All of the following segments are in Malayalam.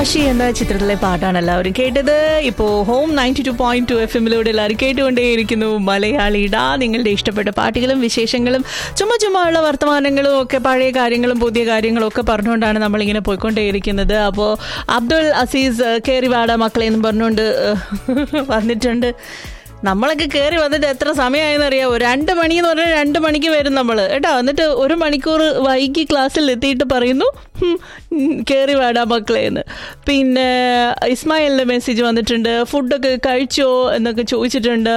അവകാശി എന്ന ചിത്രത്തിലെ പാട്ടാണ് എല്ലാവരും കേട്ടത് ഇപ്പോ home ninety two point two F എമ്മിലൂടെ എല്ലാവരും കേട്ടുകൊണ്ടേയിരിക്കുന്നു മലയാളിട നിങ്ങളുടെ ഇഷ്ടപ്പെട്ട പാട്ടുകളും വിശേഷങ്ങളും ചുമ്മാ ചുമ്മാ ഉള്ള വർത്തമാനങ്ങളും ഒക്കെ പഴയ കാര്യങ്ങളും പുതിയ കാര്യങ്ങളും ഒക്കെ പറഞ്ഞുകൊണ്ടാണ് നമ്മളിങ്ങനെ പോയിക്കൊണ്ടേയിരിക്കുന്നത് അപ്പോൾ അബ്ദുൾ അസീസ് കേറിവാട മക്കളെ എന്ന് പറഞ്ഞുകൊണ്ട് വന്നിട്ടുണ്ട് നമ്മളൊക്കെ കയറി വന്നിട്ട് എത്ര സമയമായെന്ന് അറിയാമോ രണ്ട് മണി എന്ന് പറഞ്ഞാൽ രണ്ട് മണിക്ക് വരും നമ്മൾ കേട്ടോ എന്നിട്ട് ഒരു മണിക്കൂർ വൈകി ക്ലാസ്സിൽ എത്തിയിട്ട് പറയുന്നു കയറി വേടാ മക്കളെ എന്ന് പിന്നെ ഇസ്മായിലിൻ്റെ മെസ്സേജ് വന്നിട്ടുണ്ട് ഫുഡൊക്കെ കഴിച്ചോ എന്നൊക്കെ ചോദിച്ചിട്ടുണ്ട്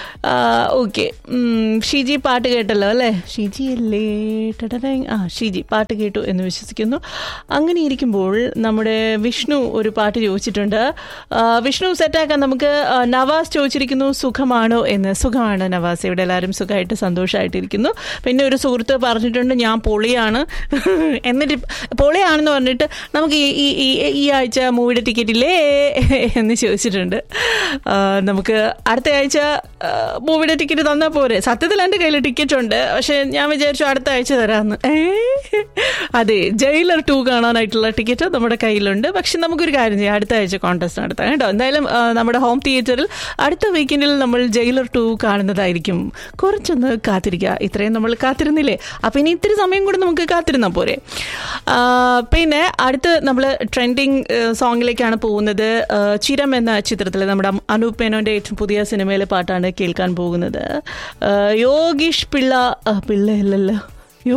ഓക്കെ ഷിജി പാട്ട് കേട്ടല്ലോ അല്ലേ ഷിജി അല്ലേ ടടട ആ ഷിജി പാട്ട് കേട്ടു എന്ന് വിശ്വസിക്കുന്നു അങ്ങനെ ഇരിക്കുമ്പോൾ നമ്മുടെ വിഷ്ണു ഒരു പാട്ട് ചോദിച്ചിട്ടുണ്ട് ആ, വിഷ്ണു സെറ്റാക്കാൻ നമുക്ക് ആ, നവാസ് ചോദിച്ചിരിക്കുന്നു സുഖമാണോ എന്ന് സുഖമാണ് നവാസ് ഇവിടെ എല്ലാവരും സുഖമായിട്ട് സന്തോഷമായിട്ടിരിക്കുന്നു പിന്നെ ഒരു സുഹൃത്ത് പറഞ്ഞിട്ടുണ്ട് ഞാൻ പൊളിയാണ് എന്നിട്ട് പൊളിയാണെന്ന് പറഞ്ഞിട്ട് നമുക്ക് ഈ ഈ- ഈ ഈ ആഴ്ച മൂവിയുടെ ടിക്കറ്റ് ഇല്ലേ എന്ന് ചോദിച്ചിട്ടുണ്ട് ആ, നമുക്ക് അടുത്ത ആഴ്ച ആ, മൂവിയുടെ ടിക്കറ്റ് തന്നാൽ പോരെ സത്യത്തിൽ എൻ്റെ കയ്യിൽ ടിക്കറ്റ് ഉണ്ട് പക്ഷെ ഞാൻ വിചാരിച്ചു അടുത്ത ആഴ്ച തരാമെന്ന് ഏ? അതെ ജയിലർ ടു കാണാനായിട്ടുള്ള ടിക്കറ്റ് നമ്മുടെ കയ്യിലുണ്ട് പക്ഷെ നമുക്കൊരു കാര്യം ചെയ്യാം അടുത്ത ആഴ്ച കോൺടെസ്റ്റ് നടത്താം കേട്ടോ എന്തായാലും ആ, നമ്മുടെ ഹോം തിയേറ്ററിൽ അടുത്ത വീക്കെൻഡിൽ നമ്മൾ ജയിലർ ടു കാണുന്നതായിരിക്കും കുറച്ചൊന്ന് കാത്തിരിക്കുക ഇത്രയും നമ്മൾ കാത്തിരുന്നില്ലേ അപ്പം ഇനി ഇത്തിരി സമയം കൂടെ നമുക്ക് കാത്തിരുന്നാൽ പോരെ ആ, പിന്നെ അടുത്ത് നമ്മൾ ട്രെൻഡിങ് സോങ്ങിലേക്കാണ് പോകുന്നത് ആ, ചിരം എന്ന ചിത്രത്തിൽ നമ്മുടെ അനൂപ് മേനോന്റെ ഏറ്റവും പുതിയ സിനിമയിലെ പാട്ടാണ് കേൾക്കാൻ പോകുന്നത് ആ, യോഗീഷ് പിള്ള ആ, പിള്ളയല്ലല്ലോ യോ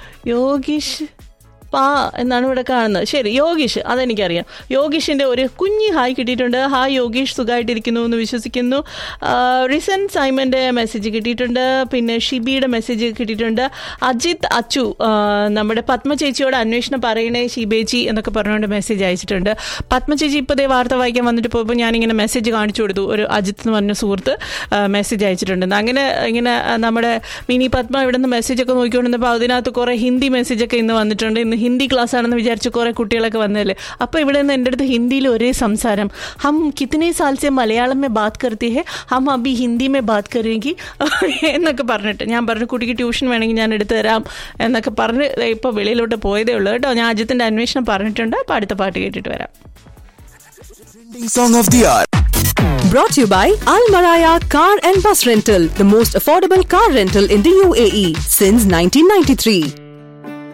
യോഗീഷ് പാ എന്നാണ് ഇവിടെ കാണുന്നത് ശരി യോഗീഷ് അതെനിക്കറിയാം യോഗീഷിന്റെ ഒരു കുഞ്ഞി ഹായ് കിട്ടിയിട്ടുണ്ട് ഹായ് യോഗീഷ് സുഖമായിട്ടിരിക്കുന്നു എന്ന് വിശ്വസിക്കുന്നു ആ, റിസൻ സൈമന്റെ മെസ്സേജ് കിട്ടിയിട്ടുണ്ട് പിന്നെ ഷിബിയുടെ മെസ്സേജ് കിട്ടിയിട്ടുണ്ട് അജിത് അച്ചു ആ, നമ്മുടെ പത്മ ചേച്ചിയോട് അന്വേഷണം പറയണേ ഷിബേച്ചി എന്നൊക്കെ പറഞ്ഞുകൊണ്ട് മെസ്സേജ് അയച്ചിട്ടുണ്ട് പത്മ ചേച്ചി ഇപ്പോൾ ദേ വാർത്ത വായിക്കാൻ വന്നിട്ട് പോയപ്പോൾ ഞാനിങ്ങനെ മെസ്സേജ് കാണിച്ചു കൊടുത്തു ഒരു അജിത്ത് എന്ന് പറഞ്ഞ സുഹൃത്ത് മെസ്സേജ് അയച്ചിട്ടുണ്ട് അങ്ങനെ ഇങ്ങനെ ആ, നമ്മുടെ മിനി പത്മ ഇവിടെ നിന്ന് മെസ്സേജൊക്കെ നോക്കിക്കൊണ്ടിരുന്നപ്പോൾ അതിനകത്ത് കുറേ ഹിന്ദി മെസ്സേജൊക്കെ ഇന്ന് വന്നിട്ടുണ്ട് ഇന്ന് ഹിന്ദി ക്ലാസ് ആണെന്ന് വിചാരിച്ച് കുറേ കുട്ടികളൊക്കെ വന്നതല്ലേ അപ്പോൾ ഇവിടെ നിന്ന് എൻ്റെ അടുത്ത് ഹിന്ദിയിൽ ഒരേ സംസാരം ഹം കിത്തനെ സാൽ സെ മലയാളം മേ ബാത് കർത്തി ഹെ ഹം അബി ഹിന്ദി മേ ബാത് കരുമെങ്കിൽ എന്നൊക്കെ പറഞ്ഞിട്ട് ഞാൻ പറഞ്ഞു കുട്ടിക്ക് ട്യൂഷൻ വേണമെങ്കിൽ ഞാൻ എടുത്തു തരാം എന്നൊക്കെ പറഞ്ഞ് ഇപ്പോൾ വെളിയിലോട്ട് പോയതേ ഉള്ളൂ കേട്ടോ ഞാൻ അജിത്തിൻ്റെ അന്വേഷണം പറഞ്ഞിട്ടുണ്ട് അപ്പോൾ അടുത്ത പാട്ട് കേട്ടിട്ട് വരാം Trending song of the hour. Brought to you by Al Maraya Car and Bus Rental, the most affordable car rental in the UAE since 1993.